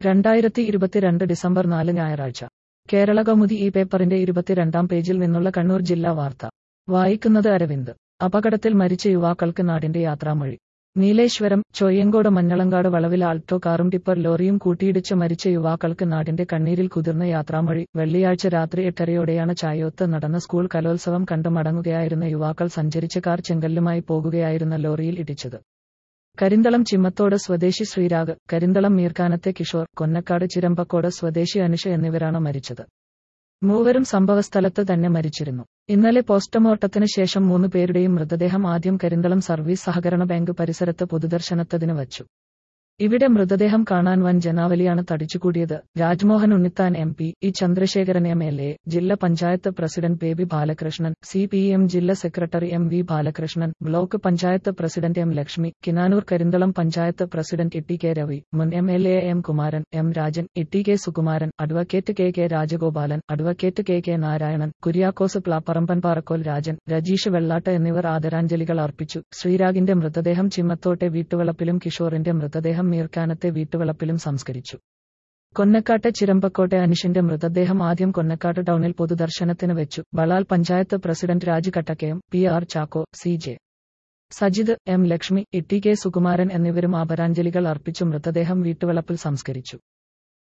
രണ്ടായിരത്തി ഇരുപത്തിരണ്ട് ഡിസംബർ നാല് ഞായറാഴ്ച കേരള കൗമുദി ഈ പേപ്പറിന്റെ ഇരുപത്തിരണ്ടാം പേജിൽ നിന്നുള്ള കണ്ണൂർ ജില്ലാ വാർത്ത വായിക്കുന്നത് അരവിന്ദ് അപകടത്തിൽ മരിച്ച യുവാക്കൾക്ക് നാടിന്റെ യാത്രാമൊഴി നീലേശ്വരം ചൊയ്യങ്കോട് മഞ്ഞളങ്കാട് വളവിൽ ആൾട്ടോ കാറും ടിപ്പർ ലോറിയും കൂട്ടിയിടിച്ച് മരിച്ച യുവാക്കൾക്ക് നാടിന്റെ കണ്ണീരിൽ കുതിർന്ന യാത്രാമൊഴി വെള്ളിയാഴ്ച രാത്രി എട്ടരയോടെയാണ് ചായോത്ത് നടന്ന സ്കൂൾ കലോത്സവം കണ്ടു മടങ്ങുകയായിരുന്ന യുവാക്കൾ സഞ്ചരിച്ച കാർ ചെങ്കല്ലുമായി പോകുകയായിരുന്ന ലോറിയിൽ ഇടിച്ചത് കരിന്തളം ചിമ്മത്തോട് സ്വദേശി ശ്രീരാഗ് കരിന്തളം മീർക്കാനത്തെ കിഷോർ കൊന്നക്കാട് ചിരമ്പക്കോട് സ്വദേശി അനുഷ എന്നിവരാണ് മരിച്ചത് മൂവരും സംഭവസ്ഥലത്ത് തന്നെ മരിച്ചിരുന്നു ഇന്നലെ പോസ്റ്റ്മോർട്ടത്തിന് ശേഷം മൂന്ന് പേരുടെയും മൃതദേഹം ആദ്യം കരിന്തളം സർവീസ് സഹകരണ ബാങ്ക് പരിസരത്ത് പൊതുദർശനത്തിന് വച്ചു ഇവിടെ മൃതദേഹം കാണാൻ വൻ ജനാവലിയാണ് തടിച്ചുകൂടിയത് Rajmohan Unnithan M P E Chandrasekharan M L A ജില്ലാ panchayat president Baby Balakrishnan C P M ജില്ലാ secretary M V Balakrishnan block panchayat president M Lakshmi Kinanoor Karinthalam panchayat president E T K Ravi മുൻ M L A M Kumaran M Rajan E T K Sukumaran advocate K K Rajagopalan advocate K K Narayanan Kuriakose Plapparamban Parakkol Rajan Rajeesh Vellatt എന്നിവർ ആദരാഞ്ജലികൾ അർപ്പിച്ചു ശ്രീരാഗിന്റെ മൃതദേഹം ചിമ്മത്തോട്ടെ വീട്ടുവളപ്പിലും കിഷോറിന്റെ മൃതദേഹം മീർക്കാനത്തെ വീട്ടുവളപ്പിലും സംസ്കരിച്ചു കൊന്നക്കാട്ടെ ചിരമ്പക്കോട്ടെ അനിഷിന്റെ മൃതദേഹം ആദ്യം കൊന്നക്കാട് ടൗണിൽ പൊതുദർശനത്തിന് വെച്ചു Balal panchayat president Raj Kattakkayam P R Chacko C J Sajith M Lakshmi E T K Sukumaran എന്നിവരും ആദരാഞ്ജലികൾ അർപ്പിച്ചു മൃതദേഹം വീട്ടുവളപ്പിൽ സംസ്കരിച്ചു